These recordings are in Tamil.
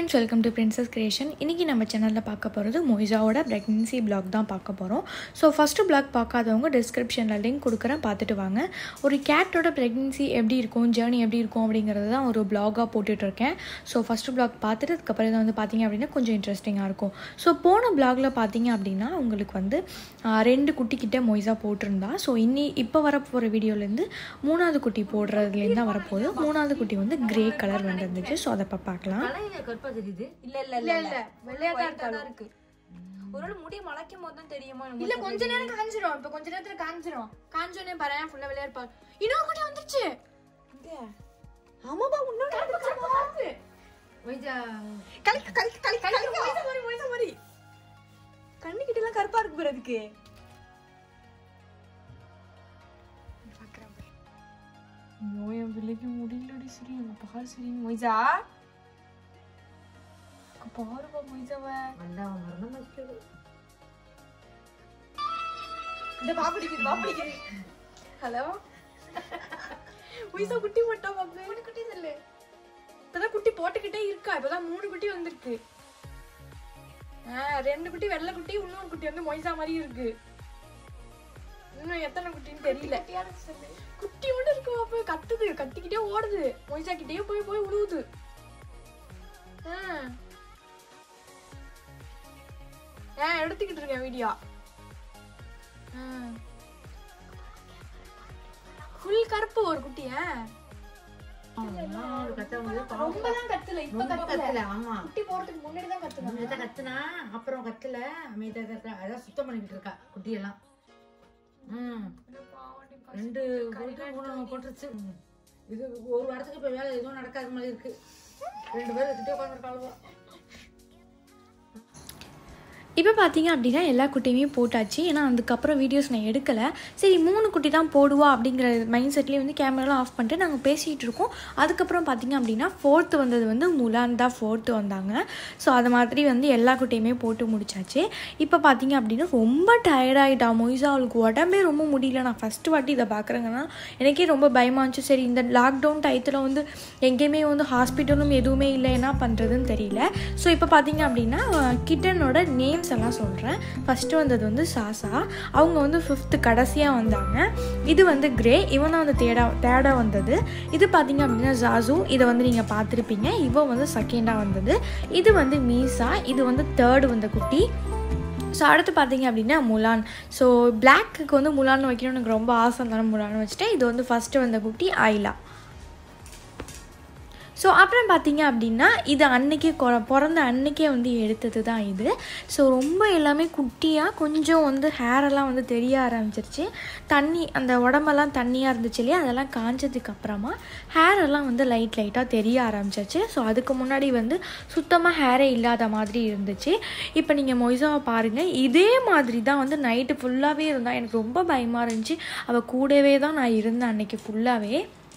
Friends welcome to Princess Creation இன்றைக்கி நம்ம சேனலில் பார்க்க போகிறது மொய்ஸாவோட ப்ரெக்னன்சி பிளாக் தான் பார்க்க போகிறோம் ஸோ ஃபஸ்ட்டு பிளாக் பார்க்காதவங்க டிஸ்கிரிப்ஷனில் லிங்க் கொடுக்குறேன் பார்த்துட்டு வாங்க ஒரு கேட்டோட ப்ரெக்னன்சி எப்படி இருக்கும் ஜேர்னி எப்படி இருக்கும் அப்படிங்கிறது தான் ஒரு பிளாகாக போட்டுட்ருக்கேன் ஸோ ஃபஸ்ட்டு பிளாக் பார்த்துட்டு அதுக்கப்புறம் இதை வந்து பார்த்தீங்க அப்படின்னா கொஞ்சம் இன்ட்ரெஸ்டிங்காக இருக்கும் ஸோ போன பிளாகில் பார்த்தீங்க அப்படின்னா உங்களுக்கு வந்து ஆஹ், ரெண்டு குட்டிக்கிட்ட மொய்ஸா போட்டிருந்தா ஸோ இன்னி இப்போ வர போகிற வீடியோலேருந்து மூணாவது குட்டி போடுறதுலேருந்து தான் வரப்போகுது மூணாவது குட்டி வந்து கிரே கலர் வந்துருந்துச்சு ஸோ அதை இப்போ பார்க்கலாம் தலையில கற்பா தெரியுது இல்ல இல்ல இல்ல இல்ல வெள்ளையா தான் இருக்கா இருக்கு ஒருவேளை முடி முளைக்கும் போது தான் தெரியுமா இல்ல கொஞ்ச நேரம் காஞ்சிரும் இப்ப கொஞ்ச நேரத்துல காஞ்சிரும் காஞ்சோனே பாரு ஃபுல்லா வெள்ளையா இருப்பா இன்னொரு குட்டி வந்துருச்சு ஆமாப்பா முன்னாடி வைஜா கலிக்க கலிக்க கலிக்க கலிக்க மொய்சா மாதிரி மொய்சா மாதிரி கண்ணு கிட்ட எல்லாம் கருப்பா இருக்கு பாரு அதுக்கு என் பிள்ளைக்கு முடியலடி சரி எங்க பாரு சரி மொய்ஜா பாருப்பா மொய்ஜாவ வந்தா மரணம் வைக்கிறது இந்த பாப்பிடிக்குது பாப்பிடிக்குது ஹலோ மொய்சா குட்டி போட்டா பாப்பு மூணு குட்டி சொல்லு இப்பதான் குட்டி போட்டுக்கிட்டே இருக்கா இப்பதான் மூணு குட்டி வந்திருக்கு ஆ, ரெண்டு குட்டி வெள்ளை குட்டி இன்னொரு குட்டி வந்து மொய்சா மாதிரி இருக்கு இன்னும் எத்தனை குட்டின்னு தெரியல குட்டி மட்டும் இருக்கு பாப்பு கத்துது கத்திக்கிட்டே ஓடுது மொய்சா கிட்டயே போய் போய் உழுவுது ஆ. ஆ எடுத்துக்கிட்டு இருக்கேன் வீடியோ ஃபுல் கருப்பு ஒரு குட்டியா ரொம்ப தான் கத்தல இப்ப கத்தல கத்தல ஆமா குட்டி போறதுக்கு முன்னாடி தான் கத்துனா அமைதியா கத்துனா அப்புறம் கத்தல அமைதியா கத்தல அதான் சுத்தம் பண்ணிக்கிட்டு இருக்கா குட்டியெல்லாம் ம் ரெண்டு குடிக்க மூணு போட்டுருச்சு ம். இது ஒரு வாரத்துக்கு இப்ப வேலை எதுவும் நடக்காத மாதிரி இருக்கு ரெண்டு பேரும் கிட்டே உட்காந்துருக்காளுவா இப்போ பார்த்தீங்க அப்படின்னா எல்லா குட்டியுமே போட்டாச்சு ஏன்னா அதுக்கப்புறம் வீடியோஸ் நான் எடுக்கலை சரி மூணு குட்டி தான் போடுவா அப்படிங்கிற மைண்ட் செட்லேயே வந்து கேமராலாம் ஆஃப் பண்ணிட்டு நாங்கள் பேசிகிட்டு இருக்கோம் அதுக்கப்புறம் பார்த்தீங்க அப்படின்னா ஃபோர்த்து வந்தது வந்து முலான் தான் ஃபோர்த்து வந்தாங்க ஸோ அது மாதிரி வந்து எல்லா குட்டியுமே போட்டு முடிச்சாச்சு இப்போ பார்த்தீங்க அப்படின்னா ரொம்ப டயர்டாயிட்டா மொய்ஸா அவளுக்கு உடம்பே ரொம்ப முடியல நான் ஃபஸ்ட்டு வாட்டி இதை பார்க்குறேங்கன்னா எனக்கே ரொம்ப பயமாக இருந்துச்சு சரி இந்த லாக்டவுன் டயத்தில் வந்து எங்கேயுமே வந்து ஹாஸ்பிட்டலும் எதுவுமே இல்லை என்ன பண்ணுறதுன்னு தெரியல ஸோ இப்போ பார்த்தீங்க அப்படின்னா கிட்டனோட நேம்ஸ் எல்லாம் சொல்கிறேன் ஃபஸ்ட்டு வந்தது வந்து சாசா அவங்க வந்து ஃபிஃப்த்து கடைசியாக வந்தாங்க இது வந்து கிரே இவன் தான் வந்து தேடா தேடா வந்தது இது பார்த்தீங்க அப்படின்னா ஜாசு இதை வந்து நீங்கள் பார்த்துருப்பீங்க இவன் வந்து செகண்டாக வந்தது இது வந்து மீசா இது வந்து தேர்டு வந்த குட்டி ஸோ அடுத்து பார்த்தீங்க அப்படின்னா முலான் ஸோ பிளாக்குக்கு வந்து முலான் வைக்கணும்னு எனக்கு ரொம்ப ஆசை இருந்தாலும் முலான் வச்சுட்டேன் இது வந்து ஃபஸ்ட்டு வந்த குட்டி ஆயிலா ஸோ அப்புறம் பார்த்தீங்க அப்படின்னா இது அன்னைக்கே கொ- பிறந்த அன்னைக்கே வந்து எடுத்தது தான் இது ஸோ ரொம்ப எல்லாமே குட்டியாக கொஞ்சம் வந்து ஹேரெல்லாம் வந்து தெரிய ஆரம்பிச்சிருச்சு தண்ணி அந்த உடம்பெல்லாம் தண்ணியாக இருந்துச்சு இல்லையா அதெல்லாம் காஞ்சதுக்கு அப்புறமா ஹேர் எல்லாம் வந்து லைட் லைட்டாக தெரிய ஆரம்பிச்சிருச்சு ஸோ அதுக்கு முன்னாடி வந்து சுத்தமாக ஹேரே இல்லாத மாதிரி இருந்துச்சு இப்போ நீங்கள் மொய்சாவை பாருங்கள் இதே மாதிரி தான் வந்து நைட்டு ஃபுல்லாகவே இருந்தால் எனக்கு ரொம்ப பயமாக இருந்துச்சு அவள் கூடவே தான் நான் இருந்தேன் அன்னைக்கு ஃபுல்லாகவே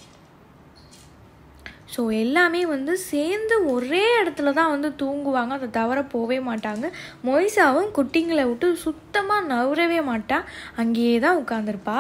ஸோ எல்லாமே வந்து சேர்ந்து ஒரே இடத்துல தான் வந்து தூங்குவாங்க அதை தவிர போகவே மாட்டாங்க மொய்சாவும் குட்டிங்களை விட்டு சுத்தமாக நவரவே மாட்டா அங்கேயே தான் உட்காந்துருப்பா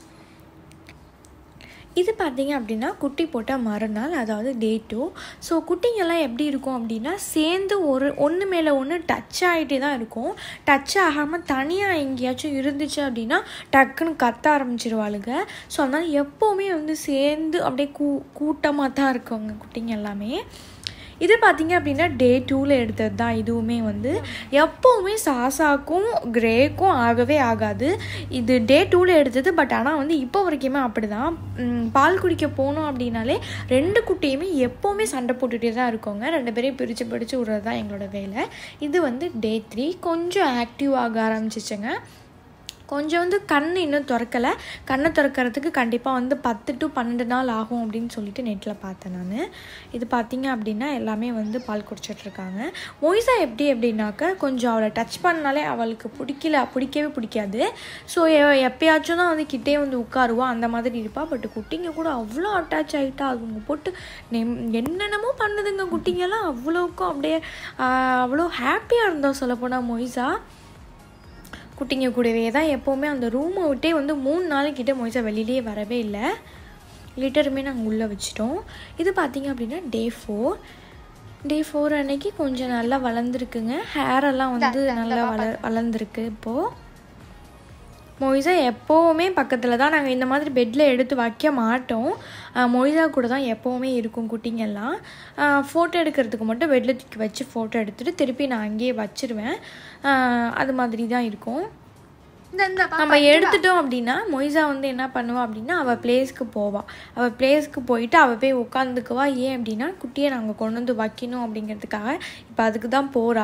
இது பார்த்தீங்க அப்படின்னா குட்டி போட்ட மறுநாள் அதாவது டே டூ ஸோ குட்டிங்கெல்லாம் எப்படி இருக்கும் அப்படின்னா சேர்ந்து ஒரு ஒன்று மேலே ஒன்று டச் ஆகிட்டே தான் இருக்கும் டச் ஆகாமல் தனியாக எங்கேயாச்சும் இருந்துச்சு அப்படின்னா டக்குன்னு கத்த ஆரம்பிச்சிருவாளுங்க ஸோ அதனால் எப்போவுமே வந்து சேர்ந்து அப்படியே கூ கூட்டமாக தான் இருக்குங்க குட்டிங்க எல்லாமே இது பார்த்தீங்க அப்படின்னா டே டூவில் எடுத்தது தான் இதுவுமே வந்து எப்போவுமே சாசாக்கும் கிரேக்கும் ஆகவே ஆகாது இது டே டூவில் எடுத்தது பட் ஆனால் வந்து இப்போ வரைக்குமே அப்படி தான் பால் குடிக்க போனோம் அப்படின்னாலே ரெண்டு குட்டியுமே எப்போவுமே சண்டை போட்டுகிட்டே தான் இருக்கோங்க ரெண்டு பேரையும் பிரித்து பிடிச்சி விட்றது தான் எங்களோட வேலை இது வந்து டே த்ரீ கொஞ்சம் ஆக்டிவ் ஆக ஆரம்பிச்சிச்சுங்க கொஞ்சம் வந்து கண் இன்னும் திறக்கலை கண்ணை திறக்கிறதுக்கு கண்டிப்பாக வந்து பத்து டு பன்னெண்டு நாள் ஆகும் அப்படின்னு சொல்லிட்டு நெட்டில் பார்த்தேன் நான் இது பார்த்தீங்க அப்படின்னா எல்லாமே வந்து பால் குடிச்சிட்ருக்காங்க மொய்சா எப்படி அப்படின்னாக்க கொஞ்சம் அவளை டச் பண்ணாலே அவளுக்கு பிடிக்கல பிடிக்கவே பிடிக்காது ஸோ எப்பயாச்சும் தான் வந்து கிட்டே வந்து உட்காருவா அந்த மாதிரி இருப்பா பட் குட்டிங்க கூட அவ்வளோ அட்டாச் ஆகிட்டா அதுங்க போட்டு நெம் என்னென்னமோ பண்ணுதுங்க குட்டிங்கெல்லாம் அவ்வளோக்கும் அப்படியே ஆஹ், அவ்வளோ ஹாப்பியாக இருந்தோம் சொல்லப்போனால் மொய்சா குட்டிங்க கூடவே தான் எப்போவுமே அந்த ரூமை விட்டே வந்து மூணு நாளைக்கிட்ட மொய்சா வெளியிலேயே வரவே இல்லை லிட்டருமே நாங்கள் உள்ளே வச்சிட்டோம் இது பார்த்தீங்க அப்படின்னா டே ஃபோர் டே ஃபோர் அன்னைக்கு கொஞ்சம் நல்லா வளர்ந்துருக்குங்க ஹேர் எல்லாம் வந்து நல்லா வள வளர்ந்துருக்கு இப்போது மொய்சா எப்போவுமே பக்கத்தில் தான் நாங்கள் இந்த மாதிரி பெட்டில் எடுத்து வைக்க மாட்டோம் ஆஹ் மொய்சா கூட தான் எப்போவுமே இருக்கும் குட்டிங்கெல்லாம் ஃபோட்டோ எடுக்கிறதுக்கு மட்டும் பெட்டில் தூக்கி வச்சு ஃபோட்டோ எடுத்துகிட்டு திருப்பி நான் அங்கேயே வச்சிருவேன் ஆஹ் அது மாதிரி தான் இருக்கும் இந்த இந்த பாப்பா நம்ம எடுத்துட்டோம் அப்படின்னா மொய்சா வந்து என்ன பண்ணுவா அப்படின்னா அவள் பிளேஸ்க்கு போவாள் அவள் பிளேஸ்க்கு போயிட்டு அவள் போய் உட்காந்துக்குவா ஏன் அப்படின்னா குட்டியை நாங்கள் கொண்டு வந்து வைக்கணும் அப்படிங்கிறதுக்காக இப்போ அதுக்கு தான் போகிறா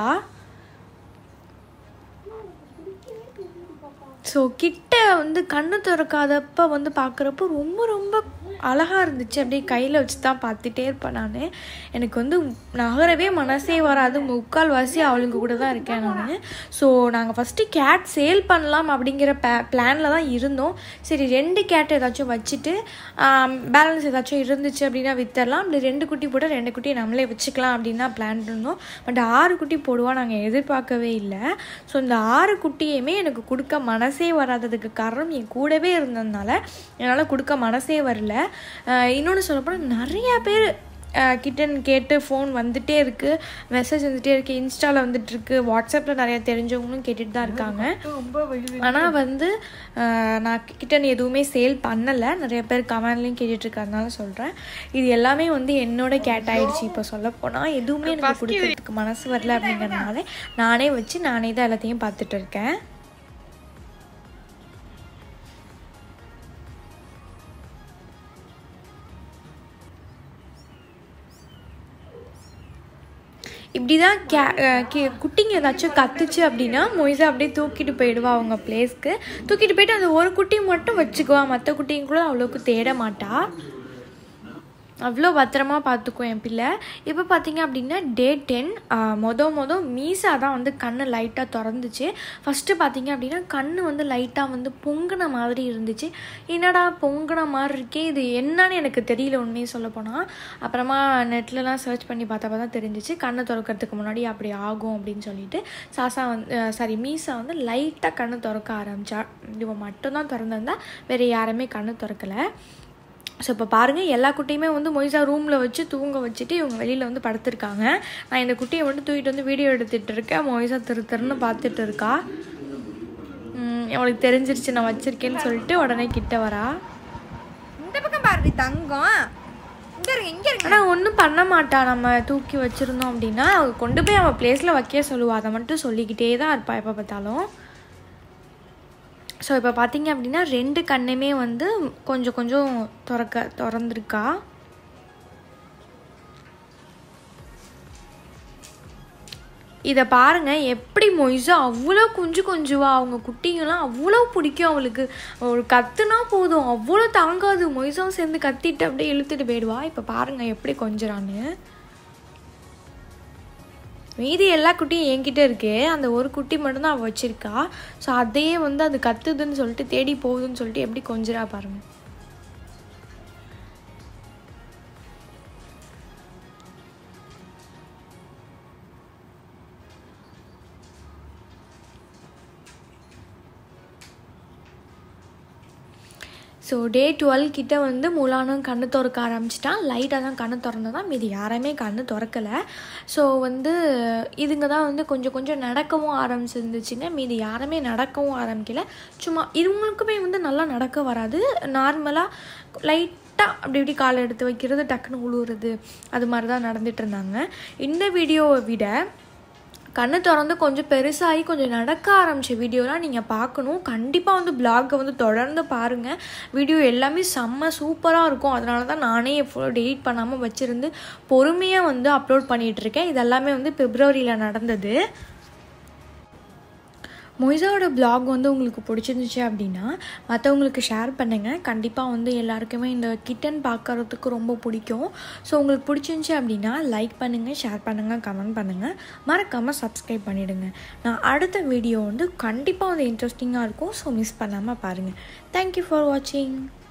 ஸோ கிட்ட வந்து கண்ணு திறக்காதப்ப வந்து பார்க்குறப்போ ரொம்ப ரொம்ப அழகாக இருந்துச்சு அப்படியே கையில் வச்சு தான் பார்த்துட்டே இருப்பேன் நான் எனக்கு வந்து நகரவே மனசே வராது முக்கால் வாசி அவளுங்க கூட தான் இருக்கேன் நான் ஸோ நாங்கள் ஃபஸ்ட்டு கேட் சேல் பண்ணலாம் அப்படிங்கிற பே பிளானில் தான் இருந்தோம் சரி ரெண்டு கேட் ஏதாச்சும் வச்சுட்டு பேலன்ஸ் ஏதாச்சும் இருந்துச்சு அப்படின்னா வித்தரலாம் அப்படி ரெண்டு குட்டி போட்டு ரெண்டு குட்டி நம்மளே வச்சுக்கலாம் அப்படின்னு தான் பிளான் இருந்தோம் பட் ஆறு குட்டி போடுவா நாங்கள் எதிர்பார்க்கவே இல்லை ஸோ இந்த ஆறு குட்டியுமே எனக்கு கொடுக்க மனசே வராததுக்கு காரணம் என் கூடவே இருந்ததுனால என்னால் கொடுக்க மனசே வரல இன்னொன்று சொல்லப்போனால் நிறையா பேர் கிட்டன் கேட்டு ஃபோன் வந்துட்டே இருக்குது மெசேஜ் வந்துட்டே இருக்குது இன்ஸ்டாவில் வந்துட்டுருக்கு வாட்ஸ்அப்பில் நிறையா தெரிஞ்சவங்களும் கேட்டுட்டு தான் இருக்காங்க ரொம்ப வலி ஆனால் வந்து அஹ், நான் கிட்டன் எதுவுமே சேல் பண்ணலை நிறைய பேர் கமெண்ட்லேயும் கேட்டுட்டு இருக்கறதுனால சொல்கிறேன் இது எல்லாமே வந்து என்னோட கேட் ஆயிடுச்சு இப்போ சொல்ல போனால் எதுவுமே எனக்கு கொடுக்கறதுக்கு மனசு வரல அப்படிங்கிறதுனால நானே வச்சு நானே தான் எல்லாத்தையும் பார்த்துட்டு இருக்கேன் இப்படி தான் கே அஹ் கே- குட்டிங்க ஏதாச்சும் கத்துச்சு அப்படின்னா மொய்ஸா அப்படியே தூக்கிட்டு போயிடுவா அவங்க பிளேஸ்க்கு தூக்கிட்டு போயிட்டு அந்த ஒரு குட்டி மட்டும் வச்சுக்குவா மற்ற குட்டிங்க கூட அவ்வளோக்கு தேட மாட்டா அவ்வளோ பத்திரமா பார்த்துக்கும் என் பிள்ளை இப்போ பார்த்தீங்க அப்படின்னா டே டென் மொத மொதல் மீசா தான் வந்து கண்ணு லைட்டாக திறந்துச்சு ஃபஸ்ட்டு பார்த்தீங்க அப்படின்னா கண்ணு வந்து லைட்டாக வந்து பொங்குன மாதிரி இருந்துச்சு என்னடா பொங்குன மாதிரி இருக்கே இது என்னன்னு எனக்கு தெரியல உண்மையை சொல்ல போனால் அப்புறமா நெட்லலாம் சர்ச் பண்ணி பார்த்தப்ப தான் தெரிஞ்சிச்சு கண்ணு திறக்கிறதுக்கு முன்னாடி அப்படி ஆகும் அப்படின்னு சொல்லிட்டு சாசா வந்து சாரி மீசா வந்து லைட்டாக கண்ணு திறக்க ஆரம்பிச்சா இவன் மட்டும்தான் திறந்திருந்தா வேறு யாருமே கண்ணு திறக்கலை ஸோ இப்போ பாருங்கள் எல்லா குட்டியுமே வந்து மொய்சா ரூமில் வச்சு தூங்க வச்சுட்டு இவங்க வெளியில் வந்து படுத்திருக்காங்க நான் இந்த குட்டியை மட்டும் தூக்கிட்டு வந்து வீடியோ எடுத்துகிட்டு இருக்கேன் மொய்சா திரு திருன்னு பார்த்துட்டு இருக்கா உம், அவளுக்கு தெரிஞ்சிருச்சு நான் வச்சிருக்கேன்னு சொல்லிட்டு உடனே கிட்ட வரா இந்த பக்கம் பாரு தங்கம் இங்க இருங்க இங்க இருங்க ஆனால் ஒன்றும் பண்ண மாட்டா நம்ம தூக்கி வச்சுருந்தோம் அப்படின்னா அவ கொண்டு போய் அவள் பிளேஸில் வைக்க சொல்லுவா அதை மட்டும் சொல்லிக்கிட்டே தான் இருப்பா எப்போ பார்த்தாலும் ஸோ இப்போ பார்த்தீங்க அப்படின்னா ரெண்டு கண்ணுமே வந்து கொஞ்சம் கொஞ்சம் திறக்க திறந்துருக்கா இதை பாருங்க எப்படி மொய்ஸா அவ்வளோ குஞ்சு கொஞ்சுவா அவங்க குட்டிங்கெல்லாம் அவ்வளோ பிடிக்கும் அவளுக்கு ஒரு கத்துனா போதும் அவ்வளோ தாங்காது மொய்ஸாவும் சேர்ந்து கத்திட்டு அப்படியே இழுத்துட்டு போயிடுவா இப்போ பாருங்க எப்படி கொஞ்சுறான்னு மீதி எல்லா குட்டியும் என்கிட்ட இருக்கு அந்த ஒரு குட்டி மட்டும்தான் அவள் வச்சிருக்கா ஸோ அதையே வந்து அது கத்துதுன்னு சொல்லிட்டு தேடி போகுதுன்னு சொல்லிட்டு எப்படி கொஞ்சரா பாருங்க ஸோ டே டுவெல் கிட்ட வந்து முலானும் கண்ணு திறக்க ஆரம்பிச்சிட்டான் லைட்டாக தான் கண்ணு திறந்ததான் மீதி யாருமே கண்ணு திறக்கலை ஸோ வந்து இதுங்க தான் வந்து கொஞ்சம் கொஞ்சம் நடக்கவும் ஆரம்பிச்சிருந்துச்சுங்க மீதி யாருமே நடக்கவும் ஆரம்பிக்கல சும்மா இவங்களுக்குமே வந்து நல்லா நடக்க வராது நார்மலாக லைட்டாக அப்படி இப்படி காலை எடுத்து வைக்கிறது டக்குன்னு உழுவுறது அது மாதிரி தான் நடந்துட்டு இருந்தாங்க இந்த வீடியோவை விட கண்ணு திறந்து கொஞ்சம் பெருசாகி கொஞ்சம் நடக்க ஆரம்பித்த வீடியோலாம் நீங்கள் பார்க்கணும் கண்டிப்பாக வந்து பிளாகை வந்து தொடர்ந்து பாருங்கள் வீடியோ எல்லாமே செம்ம சூப்பராக இருக்கும் அதனால தான் நானே ஃபுல்லாக டெலிட் பண்ணாமல் வச்சுருந்து பொறுமையாக வந்து அப்லோட் பண்ணிகிட்ருக்கேன் இதெல்லாமே வந்து பிப்ரவரியில் நடந்தது மொய்சாவோட பிளாக் வந்து உங்களுக்கு பிடிச்சிருந்துச்சு அப்படின்னா மற்றவங்களுக்கு ஷேர் பண்ணுங்கள் கண்டிப்பாக வந்து எல்லாருக்குமே இந்த கிட்டன் பார்க்கறதுக்கு ரொம்ப பிடிக்கும் ஸோ உங்களுக்கு பிடிச்சிருந்துச்சி அப்படின்னா லைக் பண்ணுங்கள் ஷேர் பண்ணுங்கள் கமெண்ட் பண்ணுங்கள் மறக்காமல் சப்ஸ்கிரைப் பண்ணிவிடுங்க நான் அடுத்த வீடியோ வந்து கண்டிப்பாக வந்து இன்ட்ரெஸ்டிங்காக இருக்கும் ஸோ மிஸ் பண்ணாமல் பாருங்கள் தேங்க்யூ ஃபார் வாட்சிங்